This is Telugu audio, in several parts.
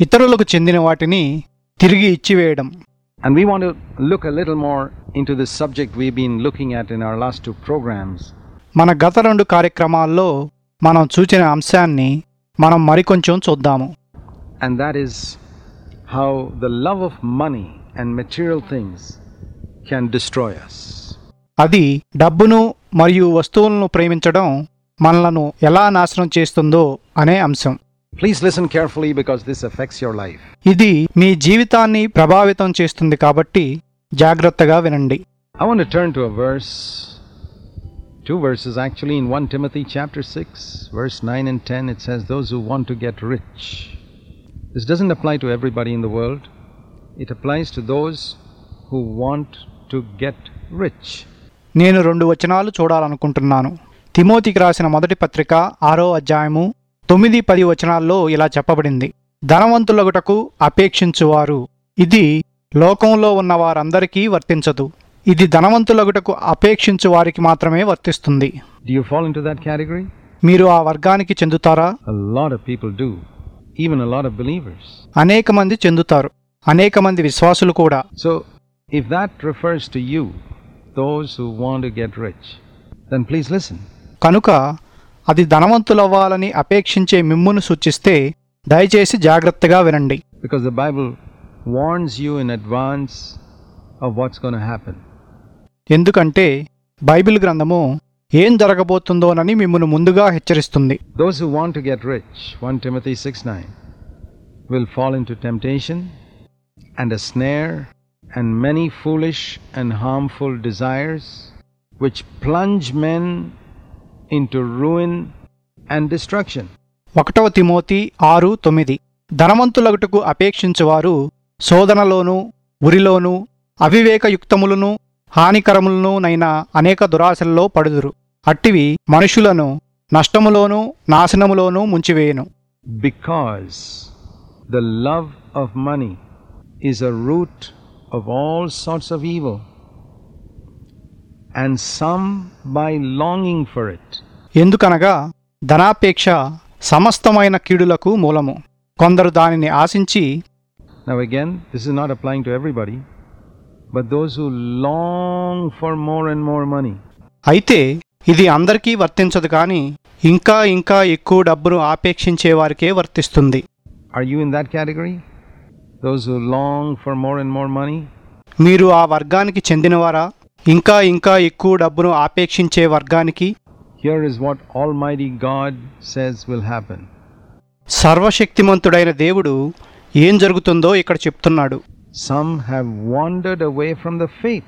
ఇతరులకు చెందిన వాటిని తిరిగి ఇచ్చివేయడం And we want to look a little more into this subject we've been looking at in our last two programs. మన గత రెండు కార్యక్రమాల్లో మనం చూచిన అంశాన్ని మనం మరికొంచెం చూద్దాము And that is how the love of money and material things can destroy us. అది డబ్బును మరియు వస్తువులను ప్రేమించడం మనలను ఎలా నాశనం చేస్తుందో అనే అంశం Please listen carefully because this affects your life. ఇది మీ జీవితాన్ని ప్రభావితం చేస్తుంది కాబట్టి జాగ్రత్తగా వినండి I want to turn to a verse, two verses actually, in 1 Timothy chapter 6, verse 9 and 10. It says, Those who want to get rich. This doesn't apply to everybody in the world, it applies to those who want to get rich. నేను రెండు వచనాలు చూడాలనుకుంటున్నాను తిమోతికి రాసిన మొదటి పత్రిక ఆరో అధ్యాయము తొమ్మిది పది వచనాల్లో ఇలా చెప్పబడింది ధనవంతులగుటకు అపేక్షించువారు ఇది లోకంలో ఉన్న వారందరికీ వర్తించదు ఇది ధనవంతులగుటకు అపేక్షించు వారికి మాత్రమే వర్తిస్తుంది Do you fall into that category? మీరు ఆ వర్గానికి చెందుతారా A lot of people do, even a lot of believers. అనేక మంది చెందుతారు అనేక మంది విశ్వాసులు కూడా So, if that refers to you, those who want to get rich, then please listen. కనుక అది ధనవంతులవ్వాలని అపేక్షించే మిమ్మును సూచిస్తే దయచేసి జాగ్రత్తగా వినండి Because the Bible warns you in advance of what's going to happen. ఎందుకంటే బైబిల్ గ్రంథము ఏం జరగబోతుందోనని మిమ్మల్ని ముందుగా హెచ్చరిస్తుంది Those who want to get rich, 1 Timothy 6 9, will fall into temptation and a snare and many foolish and harmful desires which plunge men into ruin and destruction. ఒకటవ తిమోతి ఆరు తొమ్మిది ధనవంతులగుటకు అపేక్షించువారు శోధనలోను ఉరిలోను అవివేకయుక్తములను హానికరములను నైన అనేక దురాశల్లో పడుదురు అట్టివి మనుషులను నష్టములోను నాశనములోను ముంచివేయును Because the love of money is a root of all sorts of evil, and some by longing for it ఎందుకనగా ధనాపేక్ష సమస్తమైన కీడులకు మూలము కొందరు దానిని ఆశించి Now, again, this is not applying to everybody, but those who long for more and more money. అయితే ఇది అందరికీ వర్తించదు కానీ ఇంకా ఇంకా ఎక్కువ డబ్బును ఆపేక్షించే వారికే వర్తిస్తుంది Are you in that category? Those who long for more and more money? మీరు ఆ వర్గానికి చెందినవారా ఇంకా ఇంకా ఎక్కువ డబ్బును ఆపేక్షించే వర్గానికి Here is what Almighty God says will happen. సర్వశక్తిమంతుడైన దేవుడు ఏం జరుగుతుందో ఇక్కడ చెప్తున్నాడు Some have wandered away from the faith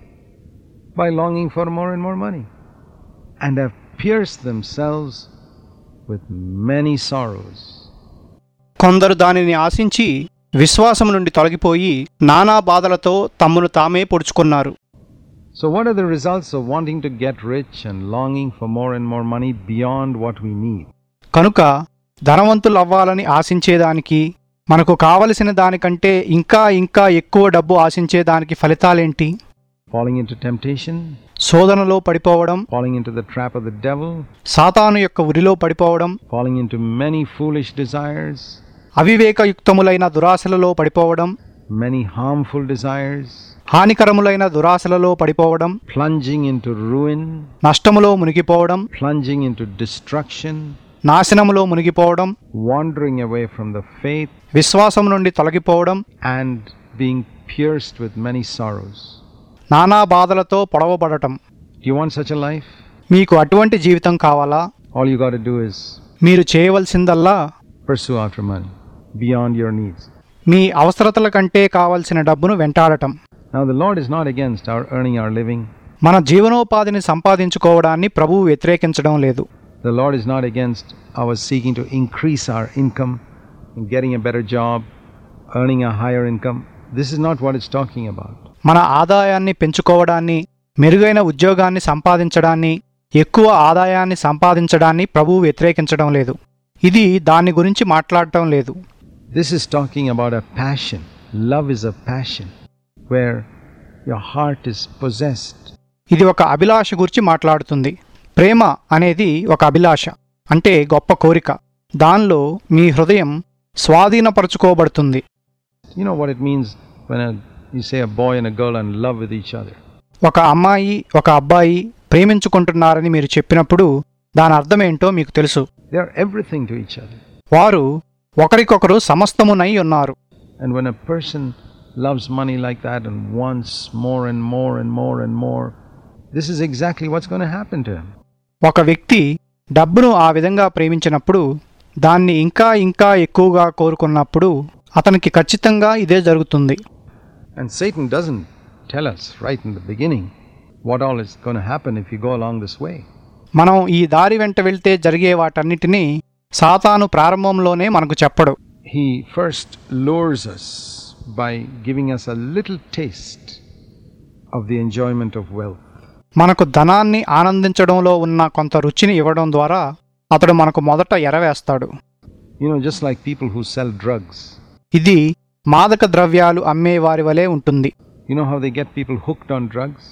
by longing for more and more money and have pierced themselves with many sorrows. కొందరు దానిని ఆశించి విశ్వాసం నుండి తొలగిపోయి నానా బాధలతో తమ్మును తామే పొడుచుకున్నారు So, what are the results of wanting to get rich and longing for more and more money beyond what we need? కనుక ధనవంతులు అవ్వాలని ఆశించేదానికి మనకు కావలసిన దానికంటే ఇంకా ఇంకా ఎక్కువ డబ్బు ఆశించేదానికి ఫలితాలేంటి Falling into temptation, శోధనలో పడిపోవడం falling into the trap of the devil, సాతాను యొక్క ఉరిలో పడిపోవడం falling into many foolish desires, అవివేకయుక్తములైన దురాశలలో పడిపోవడం many harmful desires, హానికరములైన దురాశలలో పడిపోవడం plunging into ruin, నష్టములో మునిగిపోవడం plunging into destruction, నాశనములో మునిగిపోవడం wandering away from the faith, విశ్వాసం నుండి తొలగిపోవడం and being pierced with many sorrows. నానా బాధలతో పొడవబడటం Do you want such a life? మీకు అటువంటి జీవితం కావాలా All you got to do is మీరు చేయవలసిందల్లా pursue after money beyond your needs. మీ అవసరతల కంటే కావలసిన డబ్బును వెంటాడటం Now, the Lord is not against our earning our living. మన జీవనోపాధిని సంపాదించుకోవడాన్ని ప్రభువు వ్యతిరేకించడం లేదు The Lord is not against our seeking to increase our income, and getting a better job, earning a higher income. This is not what it's talking about. మన ఆదాయాన్ని పెంచుకోవడాన్ని మెరుగైన ఉద్యోగాన్ని సంపాదించడాన్ని ఎక్కువ ఆదాయాన్ని సంపాదించడాన్ని ప్రభువు వ్యతిరేకించడం లేదు ఇది దాని గురించి మాట్లాడటం లేదు This is talking about a passion. Love is a passion where your heart is possessed. ఇది ఒక అభిలాష గురించి మాట్లాడుతుంది ప్రేమ అనేది ఒక అభిలాష అంటే గొప్ప కోరిక దానిలో మీ హృదయం స్వాధీనపరచుకోబడుతుంది You know what it means when a, you say a boy and a girl are in love with each other. ఒక అమ్మాయి ఒక అబ్బాయి ప్రేమించుకుంటున్నారని మీరు చెప్పినప్పుడు దాని అర్థమేంటో మీకు తెలుసు They are everything to each other. వారు ఒకరికొకరు సమస్తమునై ఉన్నారు And when a person loves money like that and wants more and more and more and more, this is exactly what's going to happen to him. ఒక వ్యక్తి డబ్బును ఆ విధంగా ప్రేమించినప్పుడు దాన్ని ఇంకా ఇంకా ఎక్కువగా కోరుకున్నప్పుడు అతనికి ఖచ్చితంగా ఇదే జరుగుతుంది And Satan doesn't tell us right in the beginning what all is going to happen if you go along this way. మనం ఈ దారి వెంట వెళ్తే జరిగే వాటన్నిటినీ సాతాను ప్రారంభంలోనే మనకు చెప్పడు He first lures us by giving us a little taste of the enjoyment of wealth. మనకు ధనాన్ని ఆనందించడంలో ఉన్న కొంత రుచిని ఇవ్వడం ద్వారా అతడు మనకు మొదట ఎరవేస్తాడు You know, just like people who sell drugs. ఇది మాదక ద్రవ్యాలు అమ్మే వారి వలె ఉంటుంది You know how they get people hooked on drugs?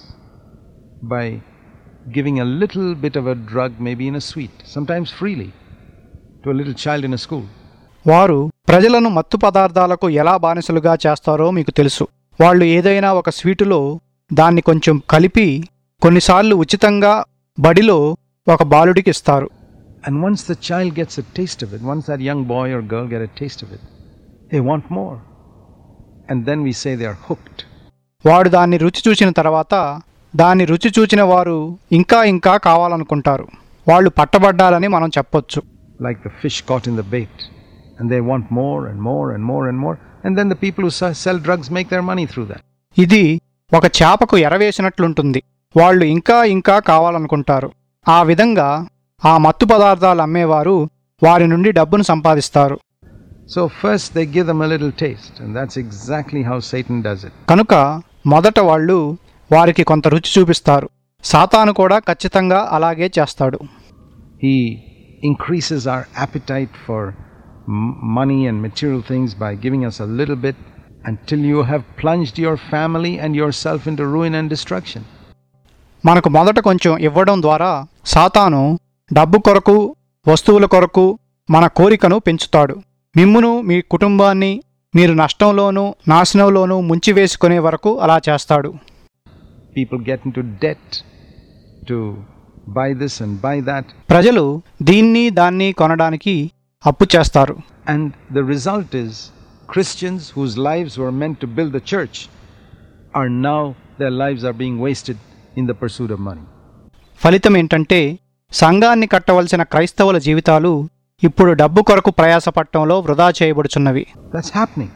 By giving a little bit of a drug, maybe in a sweet, sometimes freely, to a little child in a school. వారు ప్రజలను మత్తు పదార్థాలకు ఎలా బానిసలుగా చేస్తారో మీకు తెలుసు వాళ్ళు ఏదైనా ఒక స్వీటులో దాన్ని కొంచెం కలిపి కొన్నిసార్లు ఉచితంగా బడిలో ఒక బాలుడికి ఇస్తారు And once the child gets a taste of it, once that young boy or girl get a taste of it, they want more. And then we say they are hooked. వాడు దాన్ని రుచి చూసిన తర్వాత దాన్ని రుచి చూచిన వారు ఇంకా ఇంకా కావాలనుకుంటారు వాళ్ళు పట్టబడ్డారని మనం చెప్పొచ్చు like the fish caught in the bait. And they want more and more and more and more. And then the people who se- sell drugs make their money through that. ఇది ఒక చేపకు ఎరవేసినట్లుంటుంది వాళ్ళు ఇంకా ఇంకా కావాలనుకుంటారు ఆ విధంగా ఆ మత్తు పదార్థాలు అమ్మేవారు వారి నుండి డబ్బును సంపాదిస్తారు So, first they give them a little taste. And that's exactly how Satan does it. కనుక మొదట వాళ్ళు వారికి కొంత రుచి చూపిస్తారు సాతాను కూడా ఖచ్చితంగా అలాగే చేస్తాడు He increases our appetite for m- money and material things by giving us a little bit until you have plunged your family and yourself into ruin and destruction. మనకు మొదట కొంచెం ఇవ్వడం ద్వారా సాతాను డబ్బు కొరకు వస్తువుల కొరకు మన కోరికను పెంచుతాడు మిమ్మును మీ కుటుంబాన్ని మీరు నష్టంలోనూ నాశనంలోనూ ముంచివేసుకునే వరకు అలా చేస్తాడు People get into debt to buy this and buy that. ప్రజలు దీన్ని దాన్ని కొనడానికి అప్పు చేస్తారు And the result is Christians whose lives were meant to build the church are now, their lives are being wasted in the pursuit of money. ఫలితం ఏంటంటే సంఘాన్ని కట్టవలసిన క్రైస్తవుల జీవితాలు ఇప్పుడు డబ్బు కొరకు ప్రయాసపడటంలో వృధా చేయబడుచున్నవి That's happening.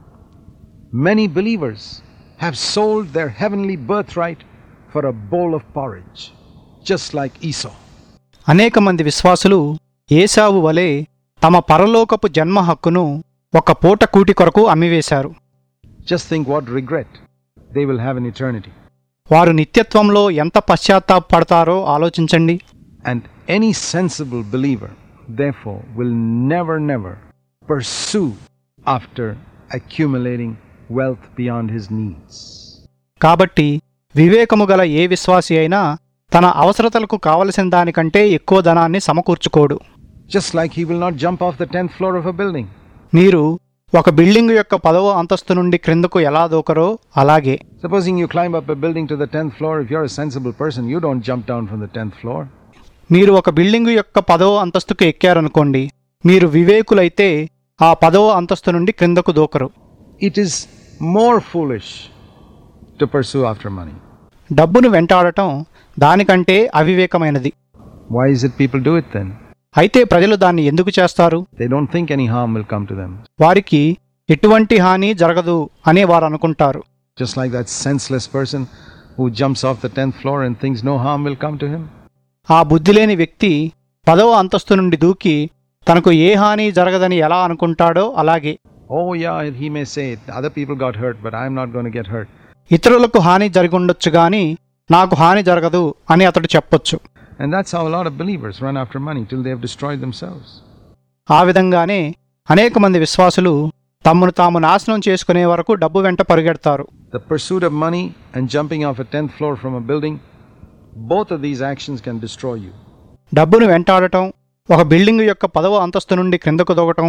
Many believers have sold their heavenly birthright for a bowl of porridge, just like Esau. అనేక మంది విశ్వాసులు ఏసావు వలె తమ పరలోకపు జన్మ హక్కును ఒక పూట కూటి కొరకు అమ్మివేశారు Just think what regret they will have in eternity. వారు నిత్యత్వంలో ఎంత పశ్చాత్తాపడతారో ఆలోచించండి And any sensible believer, therefore, will never, never pursue after accumulating wealth beyond his needs. కాబట్టి వివేకము గల ఏ విశ్వాసి అయినా తన అవసరతలకు కావలసిన దానికంటే ఎక్కువ ధనాన్ని సమకూర్చుకోడు Just like he will not jump off the 10th floor of a building. మీరు ఒక బిల్డింగు యొక్క పదవ అంతస్తు నుండి క్రిందకు ఎలా దూకరో అలాగే Supposing you climb up a building to the 10th floor, if you're a sensible person, you don't jump down from the 10th floor. మీరు ఒక బిల్డింగు యొక్క పదవ అంతస్తుకు ఎక్కారనుకోండి మీరు వివేకులైతే ఆ పదవ అంతస్తు నుండి క్రిందకు దూకరు It is more foolish to pursue after money. డబ్బును వెంటాడటం దానికంటే అవివేకమైనది Why is it people do it then? అయితే ప్రజలు దాన్ని ఎందుకు చేస్తారు They don't think any harm will come to them. వారికి ఎటువంటి హాని జరగదు అని వారు అనుకుంటారు Just like that senseless person who jumps off the 10th floor and thinks no harm will come to him. ఆ బుద్ధిలేని వ్యక్తి పదవ అంతస్తు నుండి దూకి తనకు ఏ హాని జరగదని ఎలా అనుకుంటాడో అలాగే Oh, yeah, he may say, other people got hurt, but I'm not going to get hurt. ఇతరులకు హాని జరిగుండొచ్చు గాని నాకు హాని జరగదు అని అతడు చెప్పొచ్చు And that's how a lot of believers run after money till they have destroyed themselves. ఆ విధంగానే అనేక మంది విశ్వాసులు తమను తాము నాశనం చేసుకునే వరకు డబ్బు వెంట పరిగెడతారు The pursuit of money and jumping off a 10th floor from a building, both of these actions can destroy you. డబ్బును వెంటాడటం ఒక బిల్డింగ్ యొక్క పదవ అంతస్తు నుండి క్రిందకు దూకటం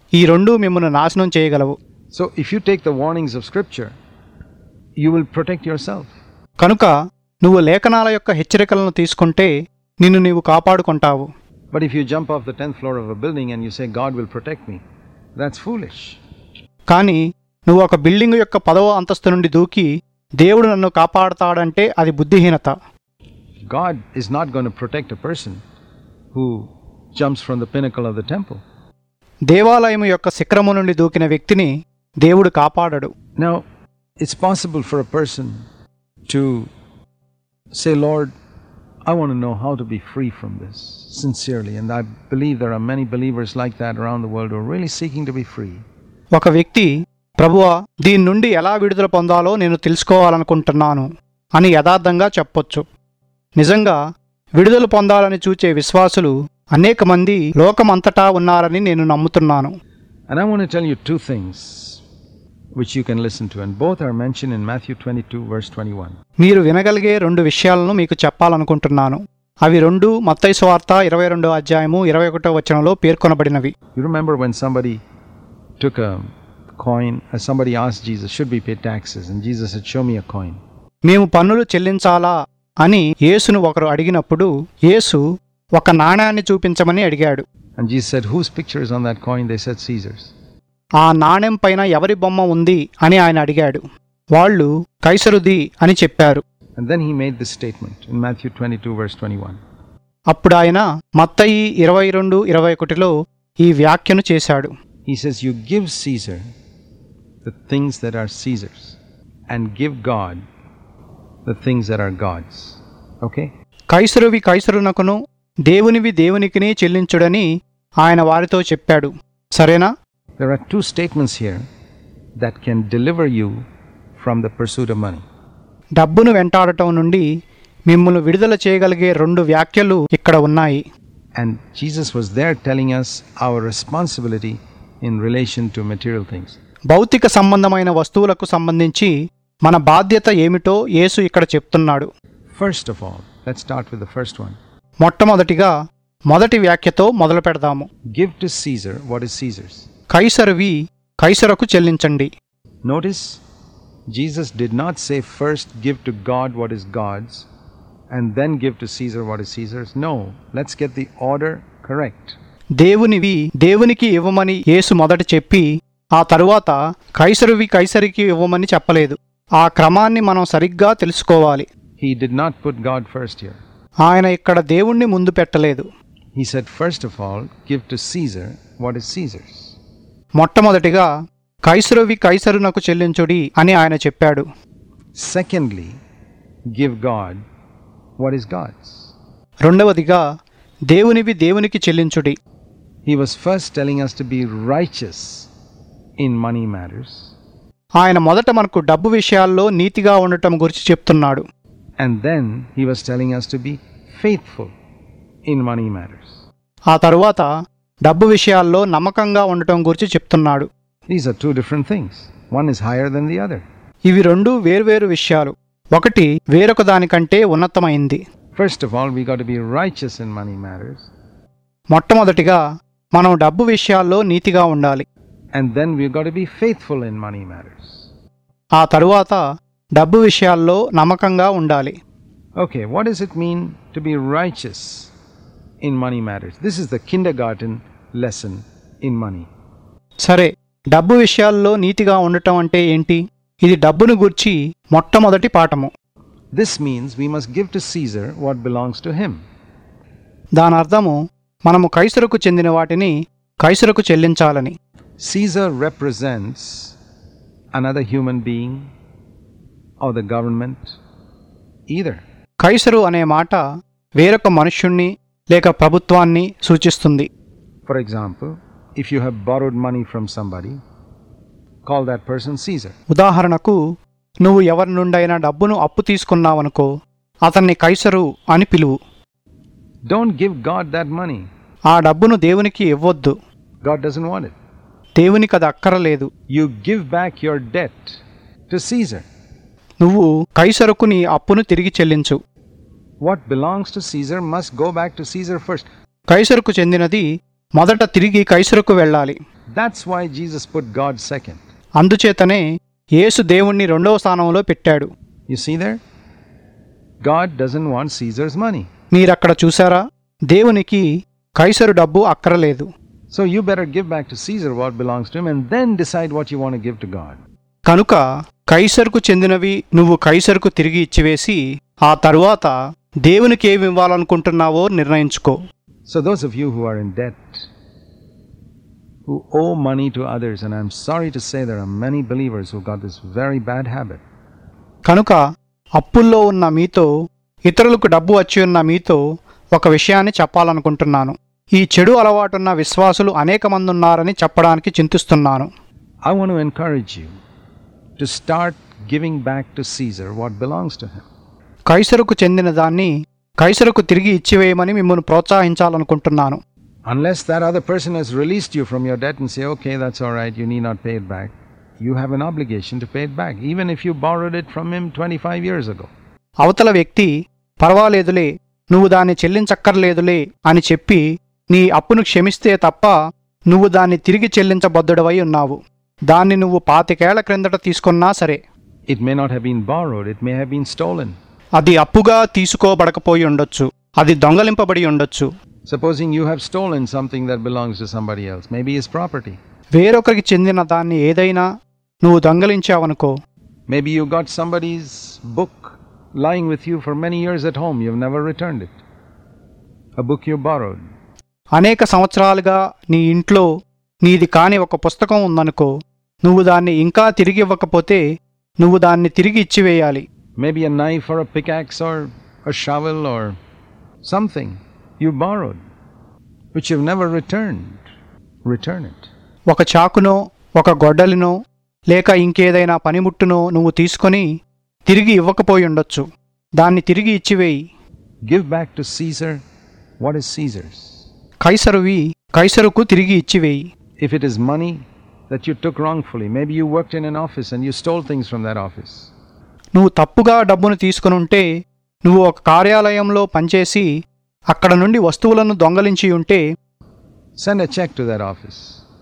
ఈ రెండూ మిమ్మల్ని నాశనం చేయగలవు So, if you take the warnings of Scripture, you will protect yourself. కనుక నువ్వు లేఖనాల యొక్క హెచ్చరికలను తీసుకుంటే నిన్ను నీవు కాపాడుకుంటావు But if you jump off the 10th floor of a building and you say, God will protect me, that's foolish. కానీ నువ్వు ఒక బిల్డింగ్ యొక్క పదవ అంతస్తు నుండి దూకి దేవుడు నన్ను కాపాడతాడంటే అది బుద్ధిహీనత God is not going to protect a person who jumps from the pinnacle of the temple. దేవాలయం యొక్క శిఖరము నుండి దూకిన వ్యక్తిని దేవుడు కాపాడడు Now, it's possible for a person to say, Lord, I want to know how to be free from this sincerely. And I believe there are many believers like that around the world who are really seeking to be free. ఒక వ్యక్తి ప్రభువా దీని నుండి ఎలా విడుదల పొందాలో నేను తెలుసుకోవాలనుకుంటున్నాను అని యథార్థంగా చెప్పొచ్చు నిజంగా విడుదల పొందాలని చూచే విశ్వాసులు అనేక మంది లోకమంతటా ఉన్నారని నేను నమ్ముతున్నాను And I want to tell you two things which you can listen to, and both are mentioned in Matthew 22, verse 21. మీరు వినగలిగే రెండు విషయాలను మీకు చెప్పాలనుకుంటున్నాను అవి రెండు మత్తయి సువార్త ఇరవై రెండో అధ్యాయము ఇరవై ఒకటో వచనంలో పేర్కొనబడినవి You remember when somebody took a coin, as somebody asked Jesus, Should we pay taxes? And Jesus said, Show me a coin. మేము పన్నులు చెల్లించాలా అని యేసును ఒకరు అడిగినప్పుడు యేసు ఒక నాణ్యాన్ని చూపించమని అడిగాడు And Jesus said, Whose picture is on that coin? They said, Caesar's. ఆ నాణెం పైన ఎవరి బొమ్మ ఉంది అని ఆయన అడిగాడు వాళ్ళు కైసరుది అని చెప్పారు And then he made this statement in Matthew 22, verse 21. అప్పుడు ఆయన మత్తయి ఇరవై రెండు ఇరవై ఒకటిలో ఈ వ్యాఖ్యను చేశాడు He says, You give Caesar the things that are Caesar's, and give God the things that are God's. Okay? కైసరువి కైసరునకును దేవునివి దేవునికిని చెల్లించుడని ఆయన వారితో చెప్పాడు సరేనా There are two statements here that can deliver you from the pursuit of money. డబ్బును వెంటాడటం నుండి మిమ్మల్ని విడుదల చేయగలిగే రెండు వ్యాఖ్యలు ఇక్కడ ఉన్నాయి And Jesus was there telling us our responsibility in relation to material things. భౌతిక సంబంధమైన వస్తువులకు సంబంధించి మన బాధ్యత ఏమిటో యేసు ఇక్కడ చెప్తున్నాడు First of all, let's start with the first one. మొట్టమొదటిగా మొదటి వ్యాఖ్యతో మొదలు పెడదాము Give to Caesar what is Caesar's. కైసరువి కైసరకు చెల్లించండి Notice, Jesus did not say first give to God what is God's and then give to Caesar what is Caesar's. No, let's get the order correct. దేవునివి దేవునికి ఇవ్వమని యేసు మొదట చెప్పి ఆ తరువాత కైసరువి కైసరికి ఇవ్వమని చెప్పలేదు ఆ క్రమాన్ని మనం సరిగ్గా తెలుసుకోవాలి He did not put God first here. ఆయన ఇక్కడ దేవుణ్ణి ముందు పెట్టలేదు He said, first of all, give to Caesar what is Caesar's. మొట్టమొదటిగా కైసరువి కైసరునకు చెల్లించుడి అని ఆయన చెప్పాడు Secondly, give God what is God's. రెండవదిగా దేవునివి దేవునికి చెల్లించుడి He was first telling us to be righteous in money matters, ఆయన మొదట మనకు డబ్బు విషయాల్లో నీతిగా ఉండటం గురించి చెప్తున్నాడు and then he was telling us to be faithful in money matters. ఆ తరువాత డబ్బు విషయాల్లో నమ్మకంగా ఉండటం గురించి చెప్తున్నాడు These are two different things. One is higher than the other. ఇవి రెండు వేర్వేరు విషయాలు ఒకటి వేరొక దానికంటే ఉన్నతమైంది First of all, we got to be righteous in money matters, మొట్టమొదటిగా మనం డబ్బు విషయాల్లో నీతిగా ఉండాలి and then we've got to be faithful in money matters. ఆ తరువాత డబ్బు విషయాల్లో నమ్మకంగా ఉండాలి Okay, what does it mean to be righteous in money matters? This is the kindergarten lesson in money. సరే డబ్బు విషయాల్లో నీతిగా ఉండటం అంటే ఏంటి ఇది డబ్బును గూర్చి మొట్టమొదటి పాఠము This means we must give to Caesar what belongs to him. దాని అర్థము మనము కైసరుకు చెందిన వాటిని కైసరుకు చెల్లించాలని Caesar represents another human being or the government, either. కైసరు అనే మాట వేరొక మనుష్యుణ్ణి లేక ప్రభుత్వాన్ని సూచిస్తుంది For example, if you have borrowed money from somebody, call that person Caesar. ఉదాహరణకు నువ్వు ఎవరి నుండైనా డబ్బును అప్పు తీసుకున్నావనుకో అతన్ని కైసరు అని పిలువు Don't give God that money. ఆ డబ్బును దేవునికి ఇవ్వొద్దు God doesn't want it. దేవునికి అది అక్కరలేదు You give back your debt to Caesar. నువ్వు కైసరుకు నీ అప్పును తిరిగి చెల్లించు What belongs to Caesar must go back to Caesar first. కైసరుకు చెందినది మొదట తిరిగి కైసరుకు వెళ్ళాలి That's why Jesus put God second. అందుచేతనే యేసు దేవుణ్ణి రెండవ స్థానంలో పెట్టాడు You see there? God doesn't want Caesar's money. మీరక్కడ చూసారా దేవునికి కైసరు డబ్బు అక్కరలేదు So you better give back to Caesar what belongs to him and then decide what you want to give to God. కనుక కైసరుకు చెందినవి నువ్వు కైసరుకు తిరిగి ఇచ్చివేసి ఆ తరువాత దేవునికి ఏమి ఇవ్వాలనుకుంటున్నావో నిర్ణయించుకో So, those of you who are in debt, who owe money to others, and I'm sorry to say there are many believers who got this very bad habit. కనుక అప్పుల్లో ఉన్న మీతో ఇతరులకు డబ్బు వచ్చి ఉన్న మీతో ఒక విషయాన్ని చెప్పాలనుకుంటున్నాను ఈ చెడు అలవాటున్న విశ్వాసులు అనేక మంది ఉన్నారని చెప్పడానికి చింతిస్తున్నాను I want to encourage you to start giving back to Caesar what belongs to him. కైసరుకు చెందిన దాన్ని కైసరుకు తిరిగి ఇచ్చివేయమని మిమ్మల్ని ప్రోత్సహించాలనుకుంటున్నాను Unless that other person has released you from your debt and say, okay, that's all right, you need not pay it back, you have an obligation to pay it back, even if you borrowed it from him 25 years ago. అవతల వ్యక్తి పర్వాలేదులే నువ్వు దాన్ని చెల్లించక్కర్లేదులే అని చెప్పి నీ అప్పును క్షమిస్తే తప్ప నువ్వు దాన్ని తిరిగి చెల్లించబద్దుడవై ఉన్నావు దాన్ని నువ్వు పాతికేళ్ల క్రిందట తీసుకున్నా సరే It may not have been borrowed, it may have been stolen. అది అప్పుగా తీసుకోబడకపోయి ఉండొచ్చు అది దొంగలింపబడి ఉండొచ్చు Supposing you have stolen something that belongs to somebody else, maybe his property. వేరొకరికి చెందిన దాన్ని ఏదైనా నువ్వు దొంగలించావనుకో Maybe you got somebody's book lying with you for many years at home, you've never returned it. A book you borrowed. అనేక సంవత్సరాలుగా నీ ఇంట్లో నీది కాని ఒక పుస్తకం ఉందనుకో నువ్వు దాన్ని ఇంకా తిరిగి ఇవ్వకపోతే నువ్వు దాన్ని తిరిగి ఇచ్చివేయాలి Maybe a knife or a pickaxe or a shovel or something you borrowed, which you've never returned. Return it. ఒక చాకునో ఒక గొడ్డలినో లేక ఇంకేదైనా పనిముట్టునో నువ్వు తీసుకొని తిరిగి ఇవ్వకపోయి ఉండొచ్చు దాన్ని తిరిగి ఇచ్చివేయి Give back to Caesar what is Caesar's. కైసరువి కైసరుకు తిరిగి ఇచ్చివేయి If it is money that you took wrongfully, maybe you worked in an office and you stole things from that office. నువ్వు తప్పుగా డబ్బును తీసుకుని ఉంటే నువ్వు ఒక కార్యాలయంలో పనిచేసి అక్కడ నుండి వస్తువులను దొంగలించి ఉంటే Send a check to that office.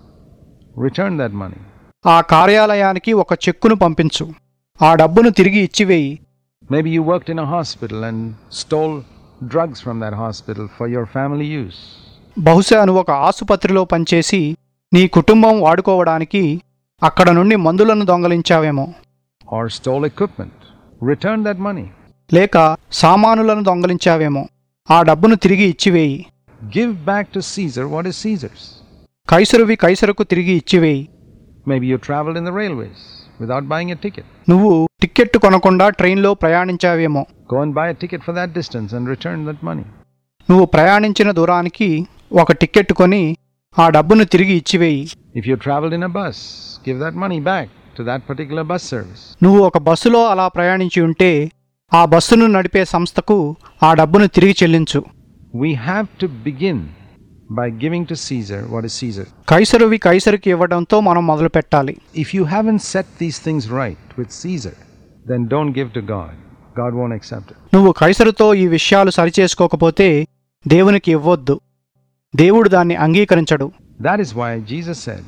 Return that money. ఆ కార్యాలయానికి ఒక చెక్కును పంపించు ఆ డబ్బును తిరిగి ఇచ్చివేయి Maybe you worked in a hospital and stole drugs from that hospital for your family use. బహుశా నువ్వు ఒక ఆసుపత్రిలో పనిచేసి నీ కుటుంబం వాడుకోవడానికి అక్కడ నుండి మందులను దొంగలించావేమో Or stole equipment. Return that money. లేక సామానులను దొంగలించావేమో ఆ డబ్బును తిరిగి ఇచ్చివేయి Give back to Caesar what is Caesar's. కైసరువి కైసరుకు తిరిగి ఇచ్చివేయి Maybe you traveled in the railways without buying a ticket. నువ్వు టిక్కెట్టు కొనకుండా ట్రైన్లో ప్రయాణించావేమో Go and buy a ticket for that distance and return that money. నువ్వు ప్రయాణించిన దూరానికి ఒక టిక్కెట్ కొని ఆ డబ్బును తిరిగి ఇచ్చివేయి If you traveled in a bus, give that money back to that particular bus service. నువ్వు ఒక బస్సులో అలా ప్రయాణించి ఉంటే ఆ బస్సును నడిపే సంస్థకు ఆ డబ్బును తిరిగి చెల్లించు We have to begin by giving to Caesar what is Caesar. కైసరువి కైసరుకి ఇవ్వడంతో మనం మొదలు పెట్టాలి If you haven't set these things right with Caesar, then don't give to God. God won't accept it. నువ్వు కైసరుతో ఈ విషయాలు సరిచేసుకోకపోతే దేవునికి ఇవ్వొద్దు దేవుడు దాన్ని అంగీకరించడు That is why Jesus said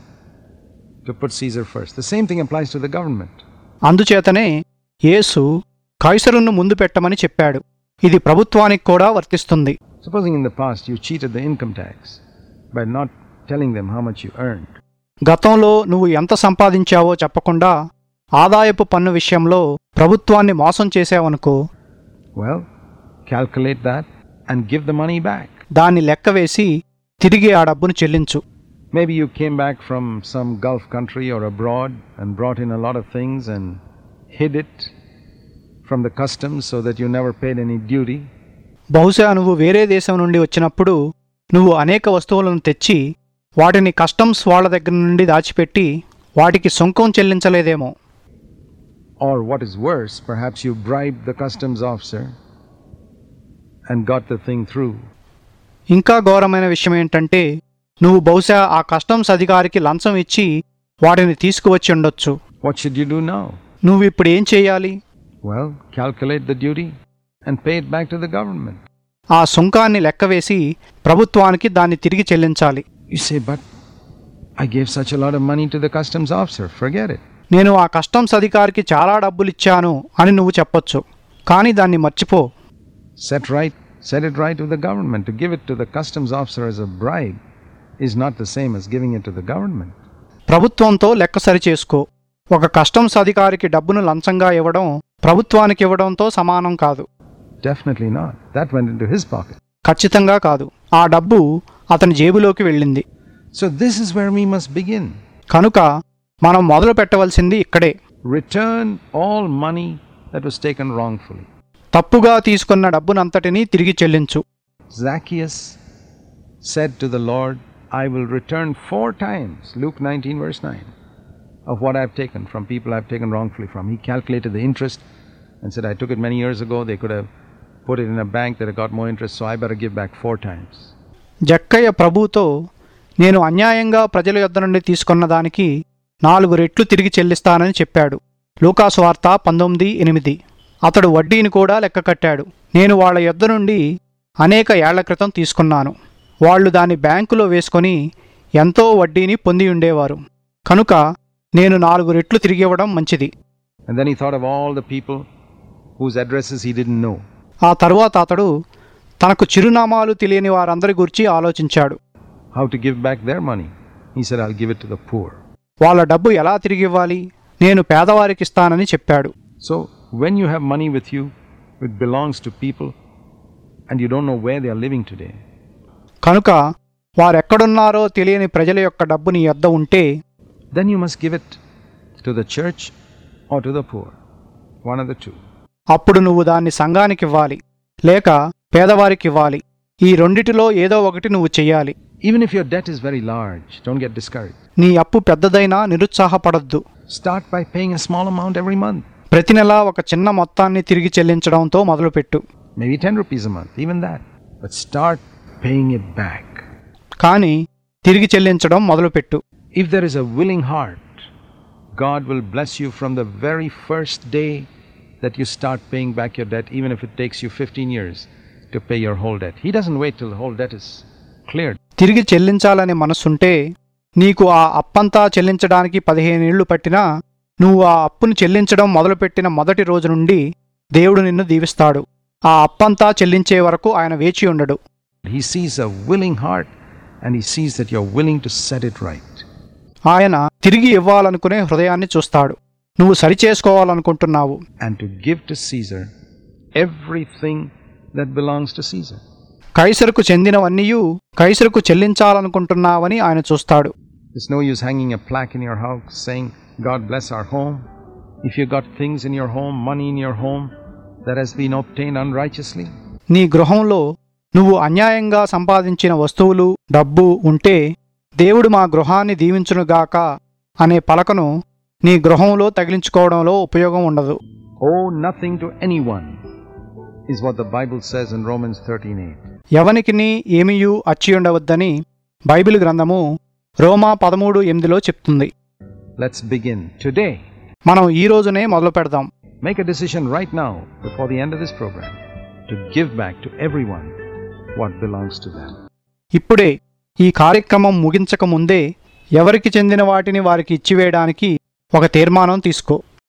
to put Caesar first. The same thing applies to the government. అందుచేతనే యేసు కైసరును ముందు పెట్టమని చెప్పాడు ఇది ప్రభుత్వానికి కూడా వర్తిస్తుంది Supposing in the past you cheated the income tax by not telling them how much you earned. గతంలో నువ్వు ఎంత సంపాదించావో చెప్పకుండా ఆదాయపు పన్ను విషయంలో ప్రభుత్వాన్ని మోసం చేసావనుకో Well, calculate that and give the money back. దాన్ని లెక్కవేసి తిరిగి ఆ డబ్బును చెల్లించు Maybe you came back from some Gulf country or abroad and brought in a lot of things and hid it from the customs so that you never paid any duty. బహుశా నువ్వు వేరే దేశం నుండి వచ్చినప్పుడు నువ్వు అనేక వస్తువులను తెచ్చి వాటిని కస్టమ్స్ వాళ్ళ దగ్గర నుండి దాచిపెట్టి వాటికి సుంకం చెల్లించలేదేమో Or what is worse, perhaps you bribed the customs officer and got the thing through. ఇంకా ఘోరమైన విషయం ఏంటంటే నువ్వు బహుశా ఆ కస్టమ్స్ అధికారికి లంచం ఇచ్చి వాటిని తీసుకువచ్చి ఉండొచ్చు What should you do now? నువ్వు ఇప్పుడు ఏం చేయాలి Well, calculate the duty and pay it back to the government. ఆ సుంకాన్ని లెక్కవేసి ప్రభుత్వానికి దాన్ని తిరిగి చెల్లించాలి You say, but I gave such a lot of money to the customs officer. Forget it. నేను ఆ కస్టమ్స్ అధికారికి చాలా డబ్బులిచ్చాను అని నువ్వు చెప్పొచ్చు కానీ దాన్ని మర్చిపో Set right, set it right with the government. To give it to the customs officer as a bribe is not the same as giving it to the government. ప్రభుత్వంతో లెక్క సరిచేసుకో ఒక కస్టమ్స్ అధికారికి డబ్బును లంచంగా ఇవ్వడం ప్రభుత్వానికి ఇవ్వడంతో సమానం కాదు Definitely not. That went into his pocket. ఖచ్చితంగా కాదు ఆ డబ్బు అతని జేబులోకి వెళ్ళింది So, this is where we must begin. కనుక మనం మొదలు పెట్టవలసింది ఇక్కడే Return all money that was taken wrongfully. తప్పుగా తీసుకున్న డబ్బునంతటినీ తిరిగి చెల్లించు Zacchaeus said to the Lord, I will return four times, Luke 19, verse 9, of what I've taken from people I've taken wrongfully from. He calculated the interest and said, I took it many years ago. They could have put it in a bank that had got more interest, so I better give back four times. జక్కయ్య ప్రభుతో నేను అన్యాయంగా ప్రజల యొద్ద నుండి తీసుకున్న దానికి నాలుగు రెట్లు తిరిగి చెల్లిస్తానని చెప్పాడు లూకాసు వార్త పంతొమ్మిది ఎనిమిది అతడు వడ్డీని కూడా లెక్క కట్టాడు నేను వాళ్ళ యొద్ద నుండి అనేక ఏళ్ల క్రితం తీసుకున్నాను వాళ్ళు దాన్ని బ్యాంకులో వేసుకొని ఎంతో వడ్డీని పొంది ఉండేవారు కనుక నేను నాలుగు రెట్లు తిరిగి ఇవ్వడం మంచిది And then he thought of all the people whose addresses he didn't know. ఆ తరువాత అతడు తనకు చిరునామాలు తెలియని వారందరి గురించి ఆలోచించాడు How to give back their money. He said, I'll give it to the poor. వాళ్ళ డబ్బు ఎలా తిరిగి ఇవ్వాలి నేను పేదవారికి ఇస్తానని చెప్పాడు So, when you have money with you, it belongs to people, and you don't know where they are living today, కనుక వారెక్కడున్నారో తెలియని ప్రజల యొక్క డబ్బు నీ యొద్ద ఉంటే then you must give it to the church or to the poor. One of the two. అప్పుడు నువ్వు దాన్ని సంఘానికి ఇవ్వాలి లేక పేదవారికి ఇవ్వాలి ఈ రెండిటిలో ఏదో ఒకటి నువ్వు చెయ్యాలి Even if your debt is very large, don't get discouraged. నీ అప్పు పెద్దదైనా నిరుత్సాహపడద్దు Start by paying a small amount every month, ప్రతి నెల ఒక చిన్న మొత్తాన్ని తిరిగి చెల్లించడంతో మొదలుపెట్టు maybe 10 rupees a month, even that. But start paying it back. కానీ తిరిగి చెల్లించడం మొదలుపెట్టు If there is a willing heart, God will bless you from the very first day that you start paying back your debt, even if it takes you 15 years to pay your whole debt. He doesn't wait till the whole debt is cleared. తిరిగి చెల్లించాలనే మనసుంటే నీకు ఆ అప్పంతా చెల్లించడానికి పదిహేనేళ్లు పట్టినా నువ్వు ఆ అప్పును చెల్లించడం మొదలుపెట్టిన మొదటి రోజు నుండి దేవుడు నిన్ను దీవిస్తాడు ఆ అప్పంతా చెల్లించే వరకు ఆయన వేచి ఉండడు He sees a willing heart and he sees that you're willing to set it right. ఆయన తిరిగి ఇవ్వాలనుకునే హృదయాన్ని చూస్తాడు నువ్వు సరిచేసుకోవాలనుకుంటున్నావు And to give to Caesar everything that belongs to Caesar. కైసరుకు చెందినవన్నీయు కైసరుకు చెల్లించాలనుకుంటున్నావని ఆయన చూస్తాడు It's no use hanging a plaque in your house saying, God bless our home. If you got things in your home, money in your home that has been obtained unrighteously, నీ గృహంలో నువ్వు అన్యాయంగా సంపాదించిన వస్తువులు డబ్బు ఉంటే దేవుడు మా గృహాన్ని దీవించునుగాక అనే పలకను నీ గృహంలో తగిలించుకోవడంలో ఉపయోగం ఉండదు owe nothing to anyone, is what the Bible says in Romans 13:8. ఎవనికిని ఏమీయూ అచ్చి ఉండవద్దని బైబిల్ గ్రంథము రోమా పదమూడు ఎనిమిదిలో చెప్తుంది Let's begin today. మనం ఈ రోజునే మొదలు పెడదాం Make a decision right now, before the end of this program, to give back to everyone what belongs to them. ఇప్పుడే ఈ కార్యక్రమం ముగించక ముందే ఎవరికి చెందిన వాటిని వారికి ఇచ్చివేయడానికి ఒక తీర్మానం తీసుకో